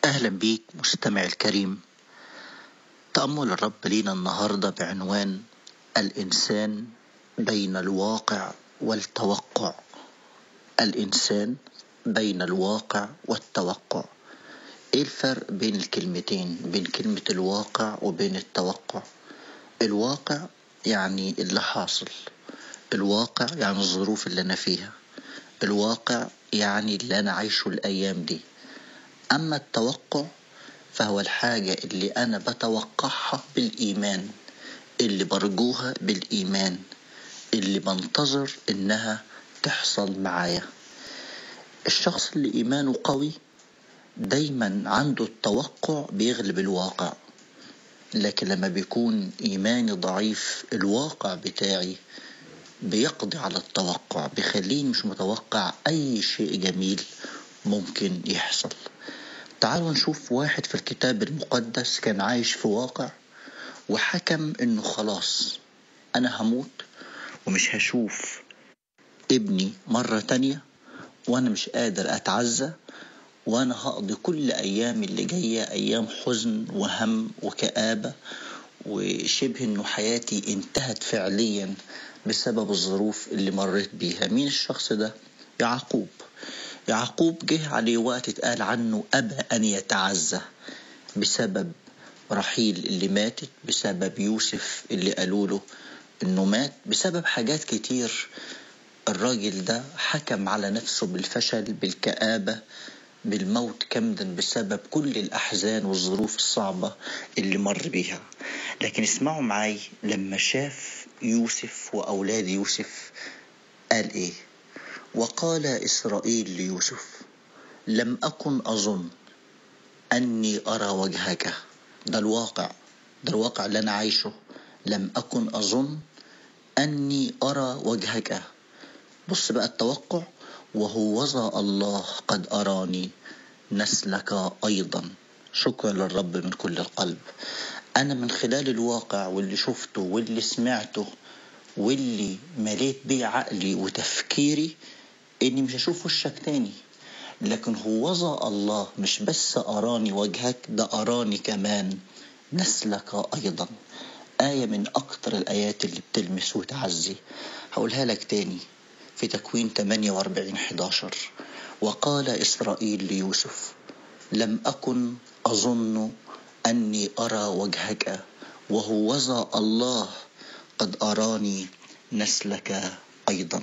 أهلا بيك مستمع الكريم تأمل الرب لينا النهاردة بعنوان الإنسان بين الواقع والتوقع الإنسان بين الواقع والتوقع إيه الفرق بين الكلمتين بين كلمة الواقع وبين التوقع الواقع يعني اللي حاصل الواقع يعني الظروف اللي أنا فيها الواقع يعني اللي أنا عايشه الأيام دي أما التوقع فهو الحاجة اللي أنا بتوقعها بالإيمان اللي برجوها بالإيمان اللي بنتظر إنها تحصل معايا الشخص اللي إيمانه قوي دايما عنده التوقع بيغلب الواقع لكن لما بيكون إيماني ضعيف الواقع بتاعي بيقضي على التوقع بيخليني مش متوقع أي شيء جميل ممكن يحصل تعالوا نشوف واحد في الكتاب المقدس كان عايش في واقع وحكم انه خلاص انا هموت ومش هشوف ابني مرة تانية وانا مش قادر اتعزى وانا هقضي كل ايامي اللي جاية ايام حزن وهم وكآبة وشبه انه حياتي انتهت فعليا بسبب الظروف اللي مريت بيها مين الشخص ده يعقوب يعقوب جه عليه وقت اتقال عنه أبى أن يتعزى بسبب رحيل اللي ماتت بسبب يوسف اللي قالوا له انه مات بسبب حاجات كتير الراجل ده حكم على نفسه بالفشل بالكآبة بالموت كمدا بسبب كل الأحزان والظروف الصعبة اللي مر بيها لكن اسمعوا معي لما شاف يوسف وأولاد يوسف قال إيه وقال إسرائيل ليوسف لم أكن أظن أني أرى وجهك ده الواقع ده الواقع اللي أنا عايشه لم أكن أظن أني أرى وجهك بص بقى التوقع وهوذا الله قد أراني نسلك أيضا شكرا للرب من كل القلب أنا من خلال الواقع واللي شفته واللي سمعته واللي مليت بيه عقلي وتفكيري اني مش هشوف وشك تاني لكن هوذا الله مش بس أراني وجهك ده أراني كمان نسلك أيضا آية من أكتر الآيات اللي بتلمس وتعزي هقولها لك تاني في تكوين 48 11 وقال إسرائيل ليوسف لم أكن أظن أني أرى وجهك وهوذا الله قد أراني نسلك أيضا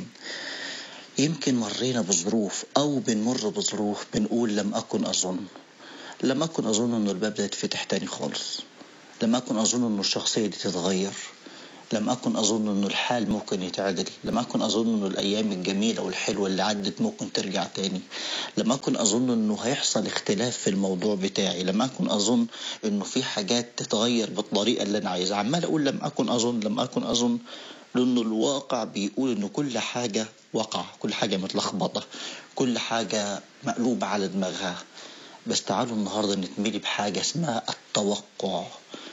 يمكن مرينا بظروف أو بنمر بظروف بنقول لم أكن أظن لم أكن أظن أنه الباب ده يتفتح تاني خالص لم أكن أظن أنه الشخصية دي تتغير لم أكن أظن أنه الحال ممكن يتعدل لم أكن أظن أنه الأيام الجميلة والحلوة اللي عدت ممكن ترجع تاني لم أكن أظن أنه هيحصل اختلاف في الموضوع بتاعي لم أكن أظن أنه في حاجات تتغير بالطريقة اللي أنا عايزها عمال أقول لم أكن أظن لم أكن أظن لأنه الواقع بيقول إنه كل حاجة وقع كل حاجة متلخبطة كل حاجة مقلوبة على دماغها بس تعالوا النهاردة نتملي بحاجة اسمها التوقع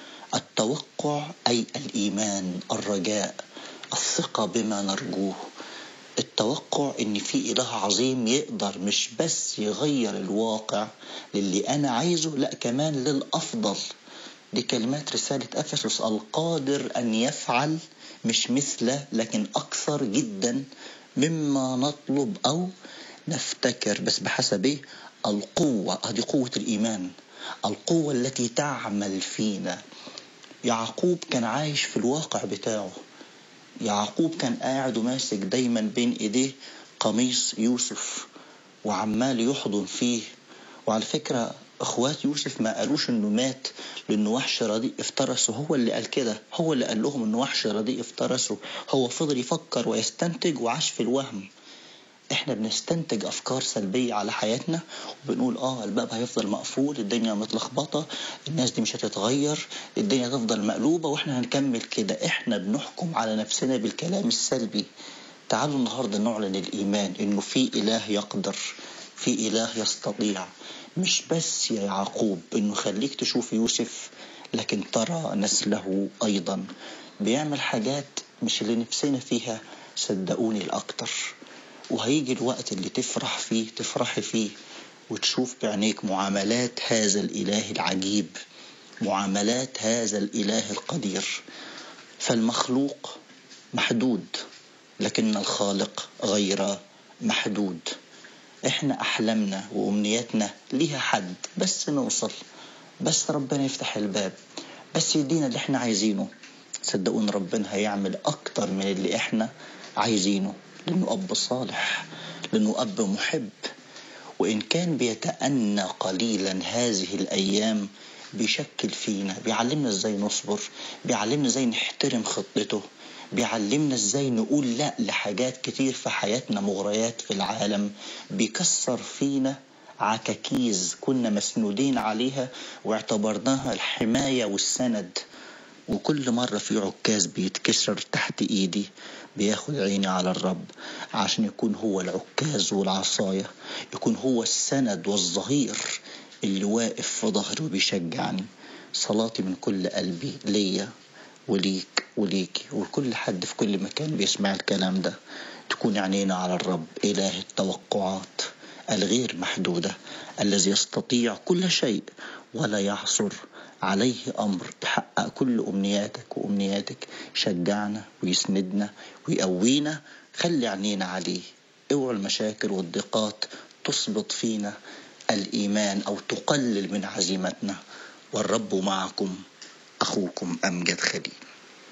التوقع أي الإيمان الرجاء الثقة بما نرجوه التوقع ان في اله عظيم يقدر مش بس يغير الواقع للي انا عايزه لا كمان للافضل دي كلمات رسالة افسس القادر ان يفعل مش مثله لكن اكثر جدا مما نطلب او نفتكر بس بحسب ايه القوة هذه قوة الايمان القوة التي تعمل فينا يعقوب كان عايش في الواقع بتاعه يعقوب كان قاعد وماسك دايما بين ايديه قميص يوسف وعمال يحضن فيه وعلى فكرة اخوات يوسف ما قالوش انه مات لانه وحش رديء افترسه هو اللي قال كده هو اللي قال لهم انه وحش رديء افترسه هو فضل يفكر ويستنتج وعاش في الوهم احنا بنستنتج افكار سلبيه على حياتنا وبنقول اه الباب هيفضل مقفول الدنيا متلخبطه الناس دي مش هتتغير الدنيا هتفضل مقلوبه واحنا هنكمل كده احنا بنحكم على نفسنا بالكلام السلبي تعالوا النهارده نعلن الايمان انه في اله يقدر في اله يستطيع مش بس يا يعقوب انه خليك تشوف يوسف لكن ترى نسله ايضا بيعمل حاجات مش اللي نفسنا فيها صدقوني الاكتر وهيجي الوقت اللي تفرح فيه تفرحي فيه وتشوف بعينيك معاملات هذا الإله العجيب معاملات هذا الإله القدير فالمخلوق محدود لكن الخالق غير محدود احنا احلامنا وامنياتنا ليها حد بس نوصل بس ربنا يفتح الباب بس يدينا اللي احنا عايزينه صدقون ربنا هيعمل اكتر من اللي احنا عايزينه لانه اب صالح لانه اب محب وان كان بيتأنى قليلا هذه الايام بيشكل فينا بيعلمنا ازاي نصبر بيعلمنا ازاي نحترم خطته بيعلمنا ازاي نقول لا لحاجات كتير في حياتنا مغريات في العالم بيكسر فينا عكاكيز كنا مسنودين عليها واعتبرناها الحماية والسند وكل مرة في عكاز بيتكسر تحت ايدي بياخد عيني على الرب عشان يكون هو العكاز والعصاية يكون هو السند والظهير اللي واقف في ظهري وبيشجعني صلاتي من كل قلبي ليا وليك وليكي ولكل حد في كل مكان بيسمع الكلام ده تكون عينينا على الرب إله التوقعات الغير محدودة الذي يستطيع كل شيء ولا يعصر عليه أمر يحقق كل أمنياتك وأمنياتك شجعنا ويسندنا ويقوينا خلي عينينا عليه اوعى المشاكل والضيقات تثبط فينا الإيمان أو تقلل من عزيمتنا والرب معكم أخوكم أمجد خليل